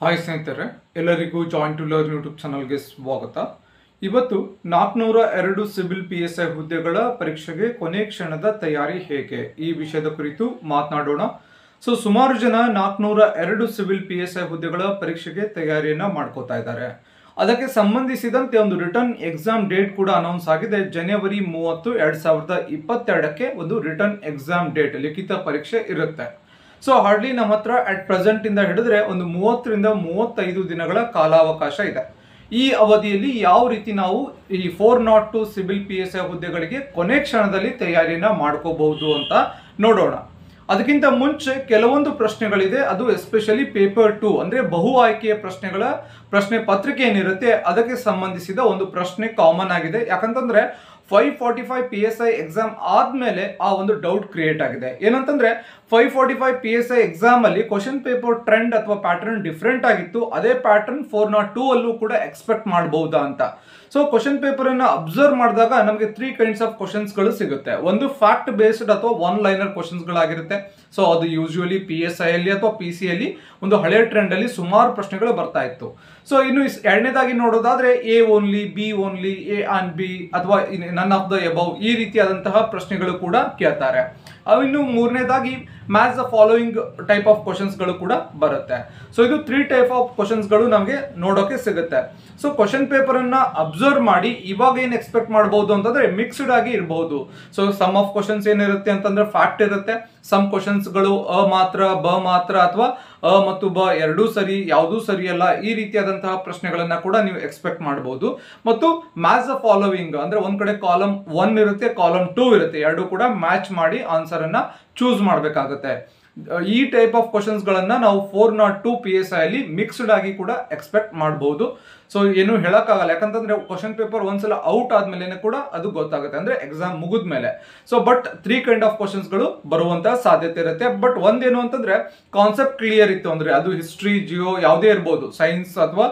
hi ಸ್ನೇಹಿತರೆ ಎಲ್ಲರಿಗೂ joint to learn YouTube ಚಾನಲ್ಗೆ ಸ್ವಾಗತ ಇವತ್ತು ನಾಲ್ಕುನೂರ ಎರಡು ಸಿವಿಲ್ ಪಿ ಎಸ್ ಐ ಹುದ್ದೆಗಳ ಪರೀಕ್ಷೆಗೆ ಕೊನೆ ಕ್ಷಣದ ತಯಾರಿ ಹೇಗೆ ಈ ವಿಷಯದ ಕುರಿತು ಮಾತನಾಡೋಣ ಸೊ ಸುಮಾರು ಜನ ನಾಲ್ಕುನೂರ ಎರಡು ಸಿವಿಲ್ ಪಿ ಎಸ್ ಐ ಹುದ್ದೆಗಳ ಪರೀಕ್ಷೆಗೆ ತಯಾರಿಯನ್ನ ಮಾಡ್ಕೋತಾ ಇದ್ದಾರೆ ಅದಕ್ಕೆ ಸಂಬಂಧಿಸಿದಂತೆ ಒಂದು ರಿಟರ್ನ್ ಎಕ್ಸಾಮ್ ಡೇಟ್ ಕೂಡ ಅನೌನ್ಸ್ ಆಗಿದೆ ಜನವರಿ ಮೂವತ್ತು ಎರಡ್ ಸಾವಿರದ ಇಪ್ಪತ್ತೆರಡಕ್ಕೆ ಒಂದು ರಿಟರ್ನ್ ಎಕ್ಸಾಮ್ ಡೇಟ್ ಲಿಖಿತ ಪರೀಕ್ಷೆ ಇರುತ್ತೆ ಸೊ ಹಾರ್ಡ್ಲಿ ನಮ್ಮ ಹತ್ರ ಅಟ್ ಪ್ರೆಸೆಂಟ್ ಇಂದ ಹಿಡಿದ್ರೆ ಒಂದು ಮೂವತ್ತರಿಂದ ಮೂವತ್ತೈದು ದಿನಗಳ ಕಾಲಾವಕಾಶ ಇದೆ ಈ ಅವಧಿಯಲ್ಲಿ ಯಾವ ರೀತಿ ನಾವು ಈ four nought two civil P S I ಹುದ್ದೆಗಳಿಗೆ ಕೊನೆ ಕ್ಷಣದಲ್ಲಿ ತಯಾರಿಯನ್ನ ಮಾಡ್ಕೋಬಹುದು ಅಂತ ನೋಡೋಣ ಅದಕ್ಕಿಂತ ಮುಂಚೆ ಕೆಲವೊಂದು ಪ್ರಶ್ನೆಗಳಿದೆ ಅದು ಎಸ್ಪೆಷಲಿ ಪೇಪರ್ ಟು ಅಂದ್ರೆ ಬಹು ಆಯ್ಕೆಯ ಪ್ರಶ್ನೆಗಳ ಪ್ರಶ್ನೆ ಪತ್ರಿಕೆ ಏನಿರುತ್ತೆ ಅದಕ್ಕೆ ಸಂಬಂಧಿಸಿದ ಒಂದು ಪ್ರಶ್ನೆ ಕಾಮನ್ ಆಗಿದೆ ಯಾಕಂತಂದ್ರೆ five forty five P S I exam ಆದ್ಮೇಲೆ ಆ ಒಂದು ಡೌಟ್ ಕ್ರಿಯೇಟ್ ಆಗಿದೆ ಏನಂತಂದ್ರೆ five forty five P S I exam ಅಲ್ಲಿ ಕ್ವಶನ್ ಪೇಪರ್ ಟ್ರೆಂಡ್ ಅಥವಾ ಪ್ಯಾಟರ್ನ್ ಡಿಫ್ರೆಂಟ್ ಆಗಿತ್ತು ಅದೇ ಪ್ಯಾಟರ್ನ್ ಫೋರ್ ನಾಟ್ ಟೂ ಅಲ್ಲೂ ಕೂಡ ಎಕ್ಸ್ಪೆಕ್ಟ್ ಮಾಡಬಹುದಾ ಅಂತ ಸೊ ಕ್ವಶನ್ ಪೇಪರ್ ಅನ್ನ ಅಬ್ಸರ್ವ್ ಮಾಡಿದಾಗ ನಮಗೆ ತ್ರೀ ಕೈಂಡ್ಸ್ ಆಫ್ ಕ್ವಶನ್ಸ್ ಗಳು ಸಿಗುತ್ತೆ ಒಂದು ಫ್ಯಾಕ್ಟ್ ಬೇಸ್ಡ್ ಅಥವಾ ಒನ್ ಲೈನರ್ ಕ್ವಶನ್ಸ್ ಗಳಾಗಿರುತ್ತೆ ಸೊ ಅದು ಯೂಶುವಲಿ ಪಿ ಎಸ್ ಐ ಅಲ್ಲಿ ಅಥವಾ ಪಿ ಸಿ ಅಲ್ಲಿ ಒಂದು ಹಳೆ ಟ್ರೆಂಡ್ ಅಲ್ಲಿ ಸುಮಾರು ಪ್ರಶ್ನೆಗಳು ಬರ್ತಾ ಇತ್ತು ಸೊ ಇನ್ನು ಇಸ್- ಎರಡನೇದಾಗಿ ನೋಡೋದಾದ್ರೆ A only B only A and B ಅಥವಾ ನನ್ ಆಫ್ ದ ಎಬವ್ ಈ ರೀತಿಯಾದಂತಹ ಪ್ರಶ್ನೆಗಳು ಕೂಡ ಕೇಳ್ತಾರೆ ಅವು ಇನ್ನು ಮೂರನೇದಾಗಿ match the following type of ಕ್ವಶನ್ಸ್ಗಳು ಕೂಡ ಬರುತ್ತೆ ಸೊ ಇದು ತ್ರೀ ಟೈಪ್ ಆಫ್ ಕ್ವಶನ್ಸ್ಗಳು ನಮಗೆ ನೋಡೋಕೆ ಸಿಗುತ್ತೆ ಸೊ ಕ್ವಶನ್ ಪೇಪರ್ ಅನ್ನ ಅಬ್ಸರ್ವ್ ಮಾಡಿ ಇವಾಗ ಏನ್ ಎಕ್ಸ್ಪೆಕ್ಟ್ ಮಾಡಬಹುದು ಅಂತಂದ್ರೆ ಮಿಕ್ಸ್ಡ್ ಆಗಿ ಇರಬಹುದು ಸೊ ಸಮ್ ಆಫ್ ಕ್ವಶನ್ಸ್ ಏನಿರುತ್ತೆ ಅಂತಂದ್ರೆ ಫ್ಯಾಕ್ಟ್ ಇರುತ್ತೆ ಸಮ್ ಕ್ವಶನ್ಸ್ಗಳು ಅ ಮಾತ್ರ ಬ ಮಾತ್ರ ಅಥವಾ ಅ ಮತ್ತು ಬ ಎರಡೂ ಸರಿ ಯಾವುದೂ ಸರಿಯಲ್ಲ ಈ ರೀತಿಯಾದಂತಹ ಪ್ರಶ್ನೆಗಳನ್ನ ಕೂಡ ನೀವು ಎಕ್ಸ್ಪೆಕ್ಟ್ ಮಾಡಬಹುದು ಮತ್ತು ಮ್ಯಾಚ್ ದ ಫಾಲೋವಿಂಗ್ ಅಂದ್ರೆ ಒಂದ್ ಕಡೆ ಕಾಲಮ್ ಒನ್ ಇರುತ್ತೆ ಕಾಲಮ್ ಟೂ ಇರುತ್ತೆ ಎರಡು ಕೂಡ ಮ್ಯಾಚ್ ಮಾಡಿ ಆನ್ಸರ್ ಅನ್ನ ಚೂಸ್ ಮಾಡಬೇಕಾಗುತ್ತೆ ಈ ಟೈಪ್ ಆಫ್ ಕ್ವಶನ್ಸ್ ಗಳನ್ನ ನಾವು four nought two P S I ಅಲ್ಲಿ ಮಿಕ್ಸ್ಡ್ ಆಗಿ ಕೂಡ ಎಕ್ಸ್ಪೆಕ್ಟ್ ಮಾಡಬಹುದು ಸೊ ಏನು ಹೇಳಕ್ಕಾಗಲ್ಲ ಯಾಕಂತಂದ್ರೆ ಕ್ವಶನ್ ಪೇಪರ್ ಒಂದ್ಸಲ ಔಟ್ ಆದ್ಮೇಲೆ ಕೂಡ ಅದು ಗೊತ್ತಾಗುತ್ತೆ ಅಂದ್ರೆ ಎಕ್ಸಾಮ್ ಮುಗಿದ ಮೇಲೆ so but three kind of questions ಗಳು ಬರುವಂತಹ ಸಾಧ್ಯತೆ ಇರುತ್ತೆ ಬಟ್ ಒಂದೇನು ಅಂತಂದ್ರೆ ಕಾನ್ಸೆಪ್ಟ್ ಕ್ಲಿಯರ್ ಇತ್ತು ಅಂದ್ರೆ ಅದು ಹಿಸ್ಟ್ರಿ ಜಿಯೋ ಯಾವುದೇ ಇರ್ಬೋದು ಸೈನ್ಸ್ ಅಥವಾ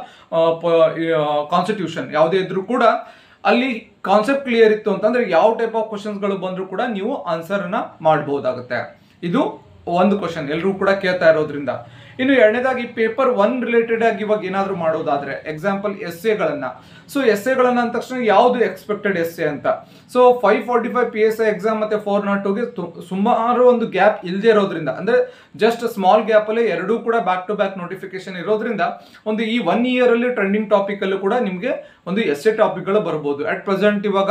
ಕಾನ್ಸ್ಟಿಟ್ಯೂಷನ್ ಯಾವುದೇ ಇದ್ರೂ ಕೂಡ ಅಲ್ಲಿ ಕಾನ್ಸೆಪ್ಟ್ ಕ್ಲಿಯರ್ ಇತ್ತು ಅಂತಂದ್ರೆ ಯಾವ ಟೈಪ್ ಆಫ್ ಕ್ವಶನ್ಸ್ ಗಳು ಬಂದ್ರು ಕೂಡ ನೀವು ಆನ್ಸರ್ ಅನ್ನ ಮಾಡಬಹುದಾಗುತ್ತೆ ಇದು ಒಂದು ಕ್ವಶನ್ ಎಲ್ಲರೂ ಕೂಡ ಕೇಳ್ತಾ ಇರೋದ್ರಿಂದ ಇನ್ನು ಎರಡನೇದಾಗಿ ಪೇಪರ್ ಒನ್ ರಿಲೇಟೆಡ್ ಆಗಿ ಇವಾಗ ಏನಾದ್ರು ಮಾಡೋದಾದ್ರೆ ಎಕ್ಸಾಂಪಲ್ ಎಸ್ ಎಗಳನ್ನ ಸೊ ಎಸ್ ಎಗಳನ್ನ ಅಂದ ತಕ್ಷಣ ಯಾವುದು ಎಕ್ಸ್ಪೆಕ್ಟೆಡ್ ಎಸ್ ಎ ಅಂತ so five forty five P S I exam ಮತ್ತೆ ಫೋರ್ ನಾಟ್ ಟೂಗೆ ಸುಮಾರು ಒಂದು ಗ್ಯಾಪ್ ಇಲ್ಲದೆ ಇರೋದ್ರಿಂದ ಅಂದ್ರೆ ಜಸ್ಟ್ ಸ್ಮಾಲ್ ಗ್ಯಾಪ್ ಅಲ್ಲಿ ಎರಡೂ ಕೂಡ ಬ್ಯಾಕ್ ಟು ಬ್ಯಾಕ್ ನೋಟಿಫಿಕೇಶನ್ ಇರೋದ್ರಿಂದ ಒಂದು ಈ ಒನ್ ಇಯರ್ ಅಲ್ಲಿ ಟ್ರೆಂಡಿಂಗ್ ಟಾಪಿಕ್ ಅಲ್ಲೂ ಕೂಡ ನಿಮಗೆ ಒಂದು ಎಸ್ ಎ ಟಾಪಿಕ್ಗಳು ಬರ್ಬೋದು ಅಟ್ ಪ್ರೆಸೆಂಟ್ ಇವಾಗ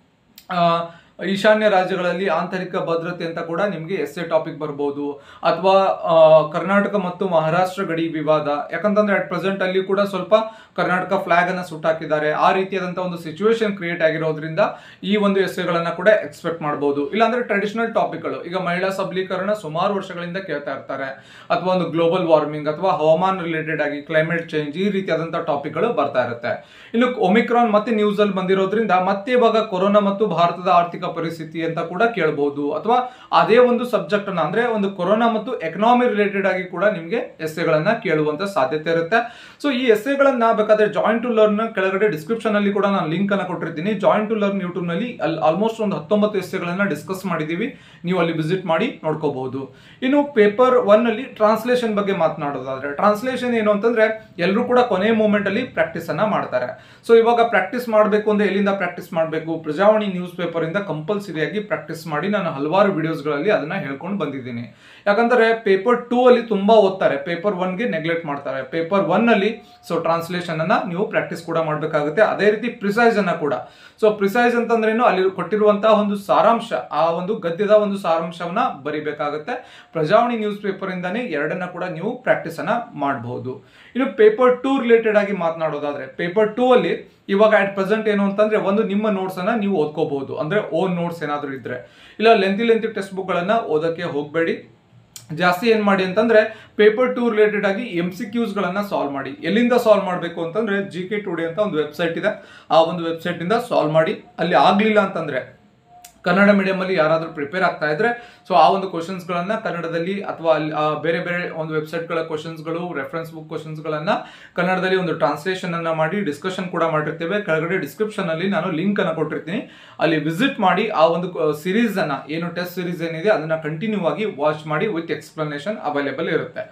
ಆ, ಈಶಾನ್ಯ ರಾಜ್ಯಗಳಲ್ಲಿ ಆಂತರಿಕ ಭದ್ರತೆ ಅಂತ ಕೂಡ ನಿಮಗೆ ಎಸ್ ಎ ಟಾಪಿಕ್ ಬರ್ಬೋದು ಅಥವಾ ಆ, ಕರ್ನಾಟಕ ಮತ್ತು ಮಹಾರಾಷ್ಟ್ರ ಗಡಿ ವಿವಾದ ಯಾಕಂತಂದ್ರೆ ಅಟ್ ಪ್ರೆಸೆಂಟ್ ಅಲ್ಲಿ ಕೂಡ ಸ್ವಲ್ಪ ಕರ್ನಾಟಕ ಫ್ಲಾಗ್ ಅನ್ನ ಸುಟ್ಟಾಕಿದ್ದಾರೆ ಆ ರೀತಿಯಾದಂತ ಒಂದು ಸಿಚುವೇಶನ್ ಕ್ರಿಯೇಟ್ ಆಗಿರೋದ್ರಿಂದ ಈ ಒಂದು ಎಸ್ಸೆಗಳನ್ನ ಕೂಡ ಎಕ್ಸ್ಪೆಕ್ಟ್ ಮಾಡಬಹುದು ಇಲ್ಲಾಂದ್ರೆ ಟ್ರೆಡಿಷನಲ್ ಟಾಪಿಕ್ಗಳು ಈಗ ಮಹಿಳಾ ಸಬಲೀಕರಣ ಸುಮಾರು ವರ್ಷಗಳಿಂದ ಕೇಳ್ತಾ ಇರ್ತಾರೆ ಅಥವಾ ಒಂದು ಗ್ಲೋಬಲ್ ವಾರ್ಮಿಂಗ್ ಅಥವಾ ಹವಾಮಾನ ರಿಲೇಟೆಡ್ ಆಗಿ ಕ್ಲೈಮೇಟ್ ಚೇಂಜ್ ಈ ರೀತಿಯಾದಂತಹ ಟಾಪಿಕ್ಗಳು ಬರ್ತಾ ಇರುತ್ತೆ ಇನ್ನು ಒಮಿಕ್ರಾನ್ ಮತ್ತೆ ನ್ಯೂಸ್ ಅಲ್ಲಿ ಬಂದಿರೋದ್ರಿಂದ ಮತ್ತೆ ಇವಾಗ ಕೊರೋನಾ ಮತ್ತು ಭಾರತದ ಆರ್ಥಿಕ ಪರಿಸ್ಥಿತಿ ಅಂತ ಕೂಡ ಕೇಳಬಹುದು ಅಥವಾ ಅದೇ ಒಂದು ಸಬ್ಜೆಕ್ಟ್ ಅನ್ನ ಅಂದ್ರೆ ಒಂದು ಕೊರೋನಾ ಮತ್ತು ಎಕನಾಮಿ ರಿಲೇಟೆಡ್ ಆಗಿ ಕೂಡ ನಿಮಗೆ ಎಸ್ಸೆಗಳನ್ನ ಕೇಳುವಂತ ಸಾಧ್ಯತೆ ಇರುತ್ತೆ ಸೊ ಈ ಎಸ್ಸೆಗಳನ್ನ ಬೇಕಾದ್ರೆ ಜಾಯಿನ್ ಟು ಲರ್ನ್ ಕೆಳಗಡೆ ಡಿಸ್ಕ್ರಿಪ್ಷನ್ ಅಲ್ಲಿ ಕೂಡ ನಾನು ಲಿಂಕ್ ಅನ್ನ ಕೊಟ್ಟಿರ್ತೀನಿ ಜಾಯಿನ್ ಟು ಲರ್ನ್ ಯೂಟ್ಯೂಬ್ ನಲ್ಲಿ ಅಲ್ಲಿ ಆಲ್ಮೋಸ್ಟ್ ಒಂದು ಹತ್ತೊಂಬತ್ತು ಎಸ್ಸೆಗಳನ್ನ ಡಿಸ್ಕಸ್ ಮಾಡಿದೀವಿ ನೀವು ಅಲ್ಲಿ ವಿಸಿಟ್ ಮಾಡಿ ನೋಡ್ಕೋಬಹುದು ಇನ್ನು ಪೇಪರ್ ಒನ್ ಅಲ್ಲಿ ಟ್ರಾನ್ಸ್ಲೇಷನ್ ಬಗ್ಗೆ ಮಾತನಾಡೋದಾದ್ರೆ ಟ್ರಾನ್ಸ್ಲೇಷನ್ ಏನು ಅಂತಂದ್ರೆ ಎಲ್ಲರೂ ಕೂಡ ಕೊನೆ ಮೂಮೆಂಟ್ ಅಲ್ಲಿ ಪ್ರಾಕ್ಟೀಸ್ ಅನ್ನ ಮಾಡ್ತಾರೆ ಸೊ ಇವಾಗ ಪ್ರಾಕ್ಟೀಸ್ ಮಾಡಬೇಕು ಅಂದ್ರೆ ಎಲ್ಲಿಂದ ಪ್ರಾಕ್ಟೀಸ್ ಮಾಡಬೇಕು ಪ್ರಜಾವಾಣಿ ನ್ಯೂಸ್ ಪೇಪರ್ ಇಂದ ಕಂಪಲ್ಸರಿಯಾಗಿ ಪ್ರಾಕ್ಟೀಸ್ ಮಾಡಿ ನಾನು ಹಲವಾರು ವಿಡಿಯೋಸ್ಗಳಲ್ಲಿ ಅದನ್ನ ಹೇಳ್ಕೊಂಡು ಬಂದಿದ್ದೀನಿ ಯಾಕಂದ್ರೆ ಪೇಪರ್ ಟೂ ಅಲ್ಲಿ ತುಂಬಾ ಓದ್ತಾರೆ ಪೇಪರ್ ಒನ್ಗೆ ನೆಗ್ಲೆಕ್ಟ್ ಮಾಡ್ತಾರೆ ಪೇಪರ್ ಒನ್ ಅಲ್ಲಿ ಸೊ ಟ್ರಾನ್ಸ್ಲೇಷನ್ ಅನ್ನ ನೀವು ಪ್ರಾಕ್ಟೀಸ್ ಕೂಡ ಮಾಡಬೇಕಾಗುತ್ತೆ ಅದೇ ರೀತಿ ಪ್ರಿಸೈಸ್ ಅನ್ನ ಕೂಡ ಸೊ ಪ್ರಿಸೈಸ್ ಅಂತಂದ್ರೇನು ಅಲ್ಲಿ ಕೊಟ್ಟಿರುವಂತಹ ಒಂದು ಸಾರಾಂಶ ಆ ಒಂದು ಗದ್ಯದ ಒಂದು ಸಾರಾಂಶವನ್ನ ಬರಿಬೇಕಾಗುತ್ತೆ ಪ್ರಜಾವಾಣಿ ನ್ಯೂಸ್ ಪೇಪರ್ ಇಂದಾನೆ ಎರಡನ್ನ ಕೂಡ ನೀವು ಪ್ರಾಕ್ಟೀಸ್ ಅನ್ನ ಮಾಡಬಹುದು ಇನ್ನು ಪೇಪರ್ ಟೂ ರಿಲೇಟೆಡ್ ಆಗಿ ಮಾತನಾಡೋದಾದ್ರೆ ಪೇಪರ್ ಟೂ ಅಲ್ಲಿ ಇವಾಗ ಅಟ್ ಪ್ರೆಸೆಂಟ್ ಏನು ಅಂತಂದ್ರೆ ಒಂದು ನಿಮ್ಮ ನೋಟ್ಸ್ ಅನ್ನ ನೀವು ಓದ್ಕೋಬಹುದು ಅಂದ್ರೆ ಓನ್ ನೋಟ್ಸ್ ಏನಾದ್ರು ಇದ್ರೆ ಇಲ್ಲ ಲೆಂತಿ ಲೆಂತಿ ಟೆಕ್ಸ್ಟ್ ಬುಕ್ ಗಳನ್ನ ಓದಕ್ಕೆ ಹೋಗಬೇಡಿ ಜಾಸ್ತಿ ಏನ್ ಮಾಡಿ ಅಂತಂದ್ರೆ ಪೇಪರ್ ಟೂ ರಿಲೇಟೆಡ್ ಆಗಿ ಎಂ ಸಿ ಕ್ಯೂಸ್ ಗಳನ್ನ ಸಾಲ್ವ್ ಮಾಡಿ ಎಲ್ಲಿಂದ ಸಾಲ್ವ್ ಮಾಡಬೇಕು ಅಂತಂದ್ರೆ ಜಿ ಕೆ ಟುಡೆ ಅಂತ ಒಂದು ವೆಬ್ಸೈಟ್ ಇದೆ ಆ ಒಂದು ವೆಬ್ಸೈಟ್ ಇಂದ ಸಾಲ್ವ್ ಮಾಡಿ ಅಲ್ಲಿ ಆಗ್ಲಿಲ್ಲ ಅಂತಂದ್ರೆ ಕನ್ನಡ ಮೀಡಿಯಂ ಅಲ್ಲಿ ಯಾರಾದ್ರೂ ಪ್ರಿಪೇರ್ ಆಗ್ತಾ ಇದ್ರೆ ಸೊ ಆ ಒಂದು ಕ್ವಶನ್ಸ್ ಗಳನ್ನ ಕನ್ನಡದಲ್ಲಿ ಅಥವಾ ಅಲ್ಲಿ ಆ ಬೇರೆ ಬೇರೆ ಒಂದು ವೆಬ್ಸೈಟ್ ಗಳ ಕ್ವಶನ್ಸ್ ಗಳು ರೆಫರೆನ್ಸ್ ಬುಕ್ ಕ್ವಶನ್ಸ್ ಗಳನ್ನ ಕನ್ನಡದಲ್ಲಿ ಒಂದು ಟ್ರಾನ್ಸ್ಲೇಷನ್ ಅನ್ನ ಮಾಡಿ ಡಿಸ್ಕಷನ್ ಕೂಡ ಮಾಡಿರ್ತೇವೆ ಕೆಳಗಡೆ ಡಿಸ್ಕ್ರಿಪ್ಷನ್ ಅಲ್ಲಿ ನಾನು ಲಿಂಕ್ ಅನ್ನ ಕೊಟ್ಟಿರ್ತೀನಿ ಅಲ್ಲಿ ವಿಸಿಟ್ ಮಾಡಿ ಆ ಒಂದು ಸಿರೀಸ್ ಅನ್ನ ಏನು ಟೆಸ್ಟ್ ಸಿರೀಸ್ ಏನಿದೆ ಅದನ್ನ ಕಂಟಿನ್ಯೂ ಆಗಿ ವಾಚ್ ಮಾಡಿ ವಿತ್ ಎಕ್ಸ್ಪ್ಲನೇಷನ್ ಅವೈಲೇಬಲ್ ಇರುತ್ತೆ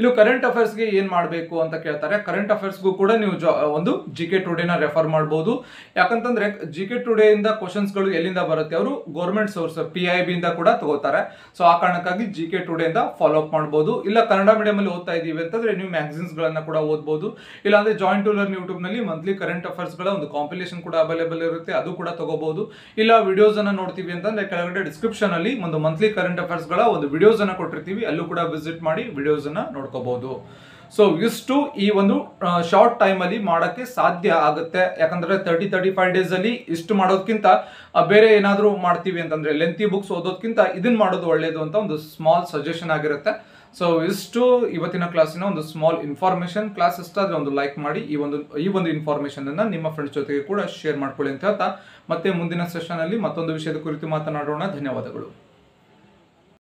ಇನ್ನು ಕರೆಂಟ್ ಅಫೇರ್ಸ್ಗೆ ಏನ್ ಮಾಡಬೇಕು ಅಂತ ಕೇಳ್ತಾರೆ ಕರೆಂಟ್ ಅಫೇರ್ಸ್ಗೂ ಕೂಡ ನೀವು ಜಾ- ಒಂದು ಜಿ ಕೆ ಟುಡೇನ ರೆಫರ್ ಮಾಡಬಹುದು ಯಾಕಂತಂದ್ರೆ ಜಿ ಕೆ ಟುಡೇ ಇಂದ ಕ್ವಶನ್ಸ್ಗಳು ಎಲ್ಲಿಂದ ಬರುತ್ತೆ ಅವರು government source P I B ಇಂದ ಕೂಡ ತಗೋತಾರೆ ಸೊ ಆ ಕಾರಣಕ್ಕಾಗಿ ಜಿ ಕೆ ಟುಡೇ ಇಂದ ಫಾಲೋ ಅಪ್ ಮಾಡಬಹುದು ಇಲ್ಲ ಕನ್ನಡ ಮೀಡಿಯಂ ಅಲ್ಲಿ ಓದ್ತಾ ಇದೀವಿ ಅಂತಂದ್ರೆ ನೀವು ಮ್ಯಾಗಝಿನ್ಸ್ ಗಳನ್ನ ಕೂಡ ಓದಬಹುದು ಇಲ್ಲ ಅಂದ್ರೆ ಜಾಯಿಂಟ್ ಟೂಲರ್ ಯೂಟ್ಯೂಬ್ ನಲ್ಲಿ ಮಂತ್ಲಿ ಕರೆಂಟ್ ಅಫೇರ್ಸ್ ಗಳ ಒಂದು ಕಾಂಪಿಲೇಷನ್ ಕೂಡ ಅವೈಲೇಬಲ್ ಇರುತ್ತೆ ಅದು ಕೂಡ ತಗೋಬಹುದು ಇಲ್ಲ ವಿಡಿಯೋಸ್ ಅನ್ನ ನೋಡ್ತೀವಿ ಅಂತಂದ್ರೆ ಕೆಳಗಡೆ ಡಿಸ್ಕ್ರಿಪ್ಷನ್ ಅಲ್ಲಿ ಒಂದು ಮಂತ್ಲಿ ಕರೆಂಟ್ ಅಫೇರ್ಸ್ ಗಳ ಒಂದು ವಿಡಿಯೋಸ್ ಅನ್ನ ಕೊಟ್ಟಿರ್ತೀವಿ ಅಲ್ಲೂ ಕೂಡ ವಿಸಿಟ್ ಮಾಡಿ ವಿಡಿಯೋಸ್ ಅನ್ನ ನೋಡ್ಕೋಬಹುದು ಸೊ ಇಷ್ಟು ಈ ಒಂದು ಶಾರ್ಟ್ ಟೈಮ್ ಅಲ್ಲಿ ಮಾಡಕ್ಕೆ ಸಾಧ್ಯ ಆಗುತ್ತೆ ಯಾಕಂದ್ರೆ ತರ್ಟಿ ತರ್ಟಿ ಫೈವ್ ಡೇಸ್ ಅಲ್ಲಿ ಇಷ್ಟು ಮಾಡೋದಕ್ಕಿಂತ ಆ, ಬೇರೆ ಏನಾದರೂ ಮಾಡ್ತೀವಿ ಅಂತಂದ್ರೆ ಲೆಂತಿ ಬುಕ್ಸ್ ಓದೋದಕ್ಕಿಂತ ಇದನ್ನ ಮಾಡೋದು ಒಳ್ಳೇದು ಅಂತ ಒಂದು ಸ್ಮಾಲ್ ಸಜೆಷನ್ ಆಗಿರುತ್ತೆ ಸೊ ಇಷ್ಟು ಇವತ್ತಿನ ಕ್ಲಾಸಿನ ಒಂದು ಸ್ಮಾಲ್ ಇನ್ಫಾರ್ಮೇಶನ್ ಕ್ಲಾಸ್ ಇಷ್ಟ ಆದ್ರೆ ಒಂದು ಲೈಕ್ ಮಾಡಿ ಈ ಒಂದು ಈ ಒಂದು ಇನ್ಫಾರ್ಮೇಶನ್ ಅನ್ನ ನಿಮ್ಮ ಫ್ರೆಂಡ್ಸ್ ಜೊತೆಗೆ ಕೂಡ ಶೇರ್ ಮಾಡ್ಕೊಳ್ಳಿ ಅಂತ ಹೇಳ್ತಾ ಮತ್ತೆ ಮುಂದಿನ ಸೆಷನ್ ಅಲ್ಲಿ ಮತ್ತೊಂದು ವಿಷಯದ ಕುರಿತು ಮಾತನಾಡೋಣ ಧನ್ಯವಾದಗಳು